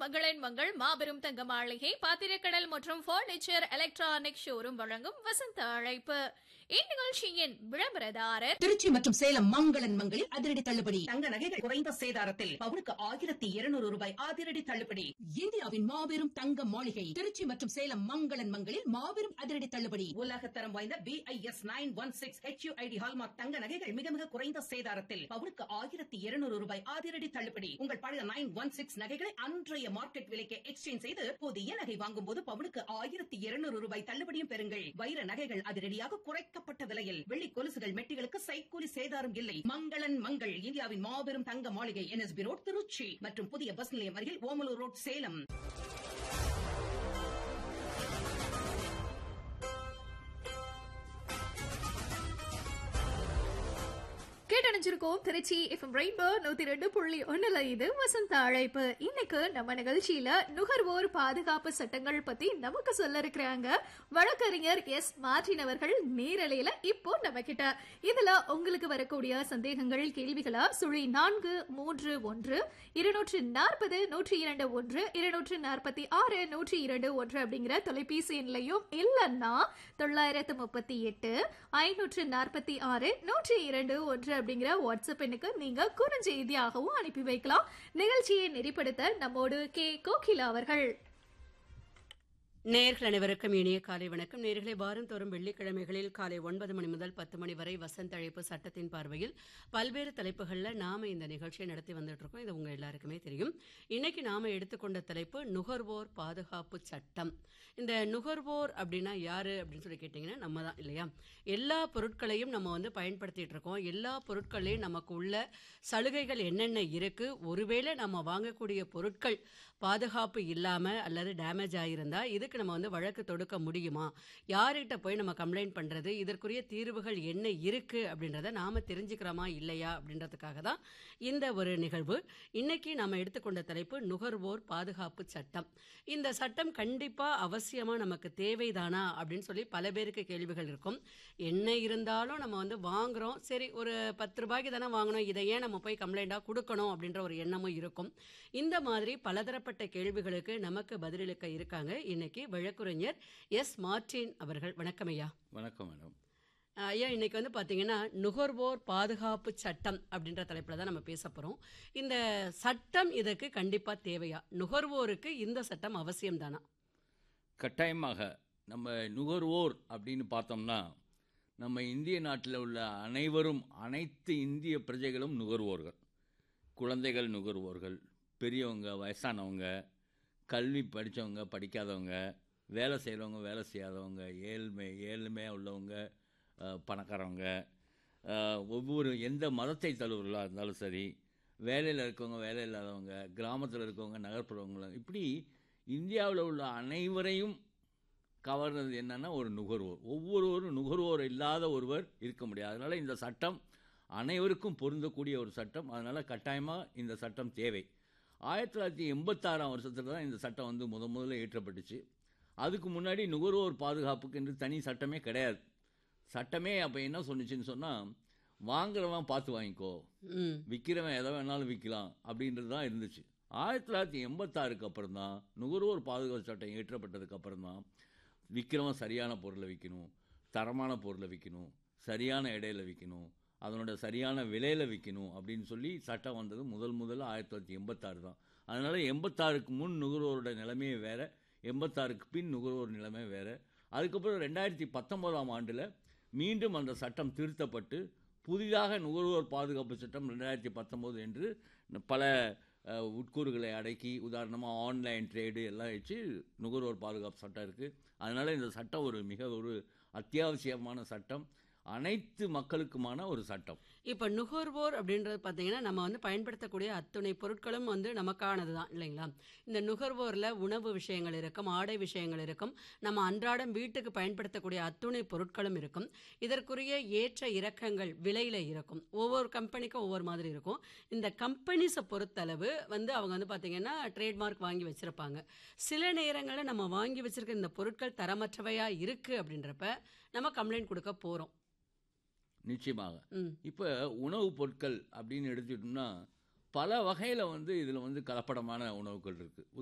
மகளின் மங்கள் மாபெரும் தங்க மாளிகை பாத்திரக்கடல் மற்றும் பர்னிச்சர் எலக்ட்ரானிக் ஷோரூம் வழங்கும் வசந்த அழைப்பு இந்நிகழ்ச்சியின் விளம்பரதாரர் திருச்சி மற்றும் சேலம் மங்களன் மங்களில் அதிரடி தள்ளுபடி தங்க நகைகள் குறைந்த சேதாரத்தில் பவுனுக்கு ஆயிரத்தி இருநூறு ரூபாய் அதிரடி தள்ளுபடி இந்தியாவின் மாபெரும் தங்க மாளிகை திருச்சி மற்றும் சேலம் மங்களன் மங்களில் மாபெரும் அதிரடி தள்ளுபடி உலகத்தரம் வாய்ந்த BIS nine one six HUID hallmark தங்க நகைகள் மிக மிக குறைந்த சேதாரத்தில் பவுனுக்கு ஆயிரத்தி இருநூறு ரூபாய் அதிரடி தள்ளுபடி உங்கள் பழைய நைன் ஒன் சிக்ஸ் நகைகளை அன்றைய மார்க்கெட் விலைக்கு எக்ஸ்சேஞ்ச் செய்து புதிய நகை வாங்கும் போது பவுனுக்கு ஆயிரத்தி இருநூறு ரூபாய் தள்ளுபடியும் பெறுங்கள் வைர நகைகள் அதிரடியாக குறைக்கப்பட்ட விலையில் வெள்ளி கொலுசுகள் மெட்டிகளுக்கு சைக்கூலி சேதாரம் இல்லை மங்களன் மங்கள் இந்தியாவின் மாபெரும் தங்க மாளிகை என்எஸ்பி ரோட் திருச்சி மற்றும் புதிய பஸ் நிலையம் அருகில் ஓமலூர் ரோட் சேலம் கேட்டணிச்சிருக்கோம் திருச்சி எஃப்எம் ரெயின்போ நூத்தி ரெண்டு புள்ளி ஒண்ணுல இது வசந்த அழைப்பு இன்னைக்கு நம்ம நிகழ்ச்சியில நுகர்வோர் பாதுகாப்பு சட்டங்கள் பத்தி நமக்கு சொல்ல இருக்கிறாங்க வழக்கறிஞர் எஸ் மார்டின் அவர்கள் நேரலையில இப்போ நம்ம கிட்ட இதுல உங்களுக்கு வரக்கூடிய சந்தேகங்கள் கேள்விகளா சுழி நான்கு மூன்று ஒன்று இருநூற்று நாற்பது நூற்றி இரண்டு ஒன்று இருநூற்று நாற்பத்தி ஆறு நூற்றி இரண்டு ஒன்று அப்படிங்கிற தொலைபேசி எண்லையும் இல்லைன்னா தொள்ளாயிரத்து முப்பத்தி எட்டு ஐநூற்று நாற்பத்தி ஆறு நூற்றி இரண்டு ஒன்று அப்படிங்கிற வாட்ஸ்அப் எண்ணுக்கு நீங்க குறுஞ்செய்தியாகவும் அனுப்பி வைக்கலாம் நிகழ்ச்சியை நெறிப்படுத்த நம்மோடு கே கோகிலா அவர்கள் நேர்கள் அனைவருக்கும் இனிய காலை வணக்கம் நேர்களை வாரந்தோறும் வெள்ளிக்கிழமைகளில் காலை ஒன்பது மணி முதல் பத்து மணி வரை வசந்த அழைப்பு சட்டத்தின் பார்வையில் பல்வேறு தலைப்புகளில் நாம இந்த நிகழ்ச்சியை நடத்தி வந்துட்டு இருக்கோம் இது உங்க எல்லாருக்குமே தெரியும் இன்னைக்கு நாம எடுத்துக்கொண்ட தலைப்பு நுகர்வோர் பாதுகாப்பு சட்டம் இந்த நுகர்வோர் அப்படின்னா யாரு அப்படின்னு சொல்லி கேட்டீங்கன்னா நம்ம தான் இல்லையா எல்லா பொருட்களையும் நம்ம வந்து பயன்படுத்திட்டு இருக்கோம் எல்லா பொருட்களையும் நமக்கு உள்ள சலுகைகள் என்னென்ன இருக்கு ஒருவேளை நம்ம வாங்கக்கூடிய பொருட்கள் பாதுகாப்பு இல்லாம அல்லது டேமேஜ் ஆகியிருந்தா இதுக்கு நம்ம வந்து வழக்கு தொடுக்க முடியுமா யார்கிட்ட போய் நம்ம கம்ப்ளைண்ட் பண்றது இதற்குரிய தீர்வுகள் என்ன இருக்கு அப்படின்றத நாம தெரிஞ்சுக்கிறோமா இல்லையா அப்படின்றதுக்காக தான் இந்த ஒரு நிகழ்வு இன்னைக்கு நாம எடுத்துக்கொண்ட தலைப்பு நுகர்வோர் பாதுகாப்பு சட்டம் இந்த சட்டம் கண்டிப்பா அவசியமா நமக்கு தேவைதானா அப்படின்னு சொல்லி பல பேருக்கு கேள்விகள் இருக்கும் என்ன இருந்தாலும் நம்ம வந்து வாங்குறோம் சரி ஒரு பத்து ரூபாய்க்கு தானே வாங்கணும் இதை ஏன் நம்ம போய் கம்ப்ளைண்டா கொடுக்கணும் அப்படின்ற ஒரு எண்ணமும் இருக்கும் இந்த மாதிரி பலதரப்பட்ட கேள்விகளுக்கு நமக்கு பதிலளிக்க இருக்காங்க இன்னைக்கு வழக்குரைஞர் எஸ் மார்டின் அவர்கள் வணக்கம் ஐயா வணக்கம் மேடம் அஹ் ஐயா இன்னைக்கு வந்து பாத்தீங்கன்னா நுகர்வோர் பாதுகாப்பு சட்டம் அப்படின்ற தலைப்புல தான் நம்ம பேச போறோம் இந்த சட்டம் இதற்கு கண்டிப்பா தேவையா நுகர்வோருக்கு இந்த சட்டம் அவசியம் தானா கட்டாயமாக நம்ம நுகர்வோர் அப்படின்னு பார்த்தோம்னா நம்ம இந்திய நாட்டில் உள்ள அனைவரும் அனைத்து இந்திய பிரஜைகளும் நுகர்வோர்கள் குழந்தைகள் நுகர்வோர்கள் பெரியவங்க வயசானவங்க கல்வி படித்தவங்க படிக்காதவங்க வேலை செய்கிறவங்க வேலை செய்யாதவங்க ஏழ்மை ஏழ்மையாக உள்ளவங்க அஹ், பணக்காரவங்க அஹ், ஒவ்வொரு எந்த மதத்தை தழுவர்களாக இருந்தாலும் சரி வேலையில் இருக்கவங்க வேலை இல்லாதவங்க கிராமத்தில் இருக்கவங்க நகர்ப்புறவங்க இப்படி இந்தியாவில் உள்ள அனைவரையும் கவர்னது என்னன்னா ஒரு நுகர்வோர் ஒவ்வொருவரும் நுகர்வோர் இல்லாத ஒருவர் இருக்க முடியாது அதனால் இந்த சட்டம் அனைவருக்கும் பொருந்தக்கூடிய ஒரு சட்டம் அதனால் கட்டாயமாக இந்த சட்டம் தேவை ஆயிரத்தி தொள்ளாயிரத்தி எண்பத்தாறாம் வருஷத்தில் தான் இந்த சட்டம் வந்து முத முதல்ல இயற்றப்பட்டுச்சு அதுக்கு முன்னாடி நுகர்வோர் பாதுகாப்புக்கு என்று தனி சட்டமே கிடையாது சட்டமே அப்போ என்ன சொன்னுச்சுன்னு சொன்னால் வாங்குறவன் பார்த்து வாங்கிக்கோ ம் விற்கிறவன் எதை வேணாலும் விற்கலாம் அப்படின்றது தான் இருந்துச்சு ஆயிரத்தி தொள்ளாயிரத்தி எண்பத்தாறுக்கு அப்புறம் தான் நுகர்வோர் பாதுகாப்பு சட்டம் இயற்றப்பட்டதுக்கு அப்புறம் தான் விற்கிறவன் சரியான பொருளை விற்கணும் தரமான பொருளை விற்கணும் சரியான இடையில விற்கணும் அதனோட சரியான விலையில் விற்கணும் அப்படின்னு சொல்லி சட்டம் வந்தது முதல் முதல்ல ஆயிரத்தி தொள்ளாயிரத்தி எண்பத்தாறு தான் அதனால் எண்பத்தாறுக்கு முன் நுகர்வோரோட நிலைமையே வேறு எண்பத்தாறுக்கு பின் நுகர்வோர் நிலைமை வேறு அதுக்கப்புறம் ரெண்டாயிரத்தி பத்தொம்போதாம் ஆண்டில் மீண்டும் அந்த சட்டம் திருத்தப்பட்டு புதிதாக நுகர்வோர் பாதுகாப்பு சட்டம் ரெண்டாயிரத்தி பத்தொம்போது என்று பல அஹ், உட்கூறுகளை அடக்கி உதாரணமாக ஆன்லைன் ட்ரேடு எல்லாம் வச்சு நுகர்வோர் பாதுகாப்பு சட்டம் இருக்குது அதனால் இந்த சட்டம் ஒரு மிக ஒரு அத்தியாவசியமான சட்டம் அனைத்து மக்களுக்குமான ஒரு சட்டம் இப்ப நுகர்வோர் அப்படின்றது பாத்தீங்கன்னா நம்ம வந்து பயன்படுத்தக்கூடிய அத்துணை பொருட்களும் வந்து நமக்கானது தான் இல்லைங்களா இந்த நுகர்வோர்ல உணவு விஷயங்கள் இருக்கும் ஆடை விஷயங்கள் இருக்கும் நம்ம அன்றாடம் வீட்டுக்கு பயன்படுத்தக்கூடிய அத்துணை பொருட்களும் இருக்கும் இதற்குரிய ஏற்ற இறக்கங்கள் விலையில இருக்கும் ஒவ்வொரு கம்பெனிக்கும் ஒவ்வொரு மாதிரி இருக்கும் இந்த கம்பெனிஸை பொறுத்தளவு வந்து அவங்க வந்து பாத்தீங்கன்னா ட்ரேட்மார்க் வாங்கி வச்சிருப்பாங்க சில நேரங்களில் நம்ம வாங்கி வச்சிருக்க இந்த பொருட்கள் தரமற்றவையா இருக்கு அப்படின்றப்ப நம்ம கம்ப்ளைண்ட் கொடுக்க போறோம் நிச்சயமாக ம் இப்போ உணவுப் பொருட்கள் அப்படின்னு எடுத்துக்கிட்டோம்னா பல வகையில் வந்து இதில் வந்து கலப்படமான உணவுகள் இருக்குது